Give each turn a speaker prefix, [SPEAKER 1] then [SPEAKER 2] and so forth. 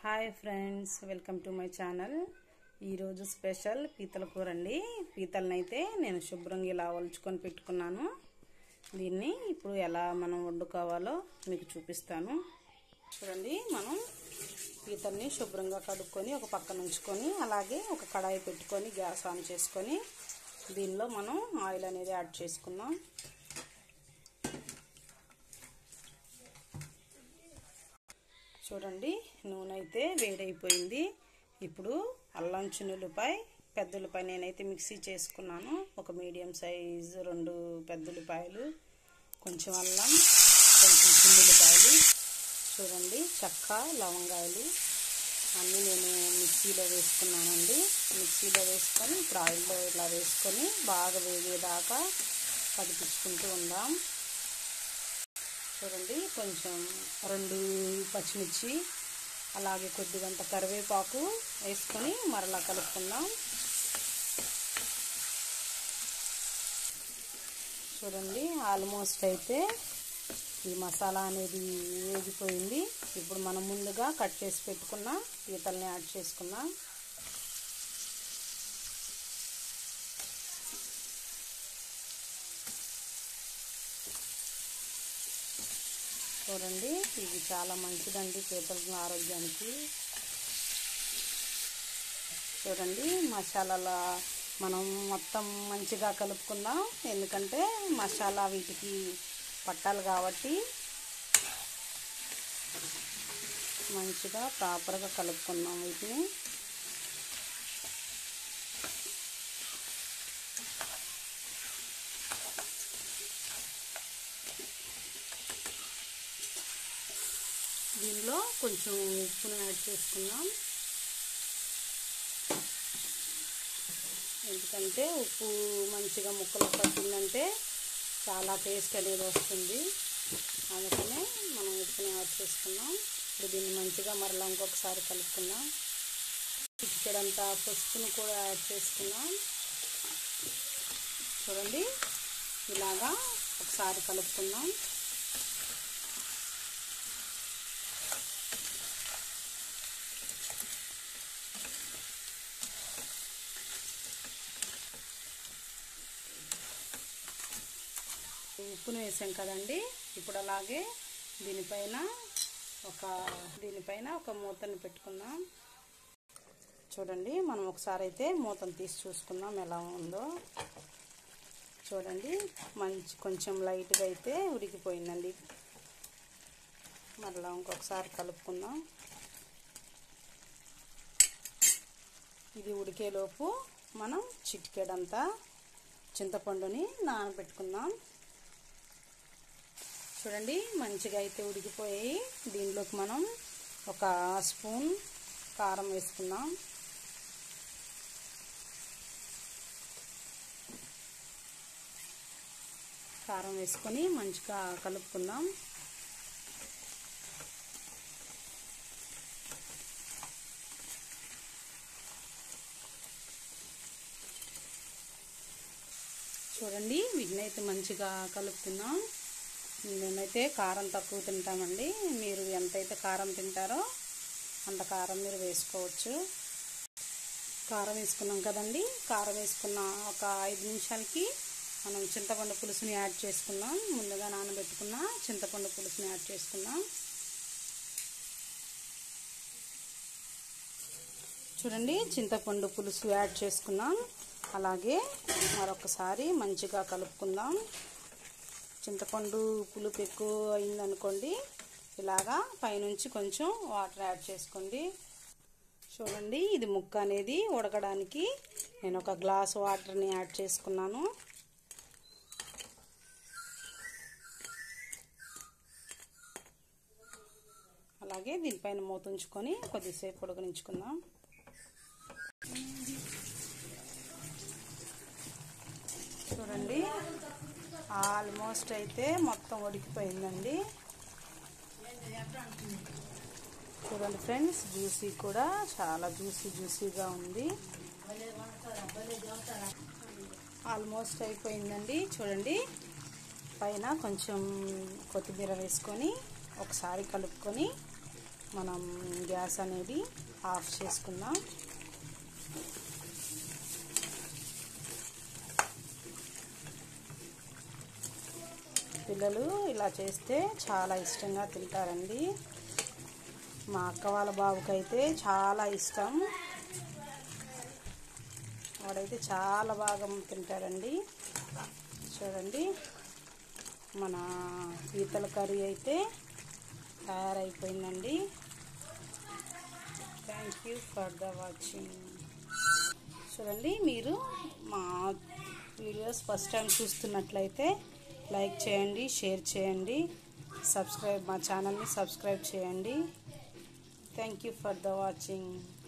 [SPEAKER 1] hi friends welcome to my channel ఈరోజు special పీతల కూర అండి పీతలను అయితే నేను శుభ్రంగా ఇలా ఒలుచుకొని పెట్టుకున్నాను దీన్ని ఇప్పుడు ఎలా మనం వండుకోవాలో మీకు చూపిస్తాను చూడండి మనం పీతల్ని శుభ్రంగా కడుక్కొని ఒక పక్కన ఉంచుకొని అలాగే ఒక కడాయి పెట్టుకొని గ్యాస్ ఆన్ చేసుకొని దీనిలో మనం ఆయిల్ అనేది యాడ్ చేసుకుందాం చూడండి నూనె అయితే వేడైపోయింది ఇప్పుడు అల్లం చున్నులపై పెద్ద ఉల్లిపాయ నేనైతే మిక్సీ చేసుకున్నాను ఒక మీడియం సైజు రెండు పెద్ద ఉల్లిపాయలు కొంచెం అల్లం కొంచెం చిన్నులపాయలు చూడండి చెక్క లవంగాయలు అన్నీ నేను మిక్సీలో వేసుకున్నానండి మిక్సీలో వేసుకొని ఇప్పుడు ఆయిల్లో ఇలా వేసుకొని బాగా వేగేదాకా కదిపించుకుంటూ ఉందాం చూడండి కొంచెం రెండు పచ్చిమిర్చి అలాగే కొద్దిగంత కరివేపాకు వేసుకొని మరలా కలుపుకుందాం చూడండి ఆల్మోస్ట్ అయితే ఈ మసాలా అనేది వేగిపోయింది ఇప్పుడు మనం ముందుగా కట్ చేసి పెట్టుకున్న పీతల్ని యాడ్ చేసుకుందాం చూడండి ఇది చాలా మంచిదండి పీతల ఆరోగ్యానికి చూడండి మసాలాల మనం మొత్తం మంచిగా కలుపుకుందాం ఎందుకంటే మసాలా వీటికి పట్టాలి కాబట్టి మంచిగా ప్రాపర్గా కలుపుకుందాం వీటిని దీనిలో కొంచెం ఉప్పును యాడ్ చేసుకుందాం ఎందుకంటే ఉప్పు మంచిగా ముక్కలు పట్టిందంటే చాలా టేస్ట్ అనేది వస్తుంది అందుకనే మనం ఉప్పుని యాడ్ చేసుకున్నాం ఇప్పుడు దీన్ని మంచిగా మరలా ఇంకొకసారి కలుపుకుందాం ఇక్కడంతా పసుపును కూడా యాడ్ చేసుకున్నాం చూడండి ఇలాగా ఒకసారి కలుపుకుందాం ఉప్పును వేసాం కదండి ఇప్పుడు అలాగే దీనిపైన ఒక దీనిపైన ఒక మూతను పెట్టుకుందాం చూడండి మనం ఒకసారి అయితే మూతను తీసి చూసుకుందాం ఎలా ఉందో చూడండి మంచి కొంచెం లైట్గా అయితే ఉడికిపోయిందండి మరలా ఇంకొకసారి కలుపుకుందాం ఇది ఉడికేలోపు మనం చిటికెడంతా చింతపండుని నానబెట్టుకుందాం చూడండి మంచిగా అయితే ఉడికిపోయాయి దీనిలోకి మనం ఒక స్పూన్ కారం వేసుకుందాం కారం వేసుకొని మంచిగా కలుపుకుందాం చూడండి వీటిని అయితే మంచిగా కలుపుతున్నాం మేమైతే కారం తక్కువ తింటామండి మీరు ఎంతైతే కారం తింటారో అంత కారం మీరు వేసుకోవచ్చు కారం వేసుకున్నాం కదండి కారం వేసుకున్న ఒక ఐదు నిమిషాలకి మనం చింతపండు పులుసుని యాడ్ చేసుకున్నాం ముందుగా నానబెట్టుకున్న చింతపండు పులుసుని యాడ్ చేసుకున్నాం చూడండి చింతపండు పులుసు యాడ్ చేసుకున్నాం అలాగే మరొకసారి మంచిగా కలుపుకుందాం చింతపండు పులుపు ఎక్కువ అయిందనుకోండి ఇలాగా పైనుంచి కొంచెం వాటర్ యాడ్ చేసుకోండి చూడండి ఇది ముక్క అనేది ఉడకడానికి నేను ఒక గ్లాస్ వాటర్ని యాడ్ చేసుకున్నాను అలాగే దీనిపైన మూత ఉంచుకొని కొద్దిసేపు ఉడకనించుకుందాం చూడండి ఆల్మోస్ట్ అయితే మొత్తం ఉడికిపోయిందండి చూడండి ఫ్రెండ్స్ జ్యూసీ కూడా చాలా జ్యూసీ జ్యూసీగా ఉంది ఆల్మోస్ట్ అయిపోయిందండి చూడండి పైన కొంచెం కొత్తిమీర వేసుకొని ఒకసారి కలుపుకొని మనం గ్యాస్ అనేది ఆఫ్ చేసుకుందాం పిల్లలు ఇలా చేస్తే చాలా ఇష్టంగా తింటారండి మా అక్క వాళ్ళ బాబుకైతే చాలా ఇష్టం వాడైతే చాలా బాగా తింటాడండి చూడండి మన పీతల కర్రీ అయితే తయారైపోయిందండి thank you for the watching చూడండి మీరు మా వీడియోస్ ఫస్ట్ టైం చూస్తున్నట్లయితే లైక్ చేయండి షేర్ చేయండి సబ్స్క్రైబ్ మా ఛానల్ని సబ్స్క్రైబ్ చేయండి thank you for the watching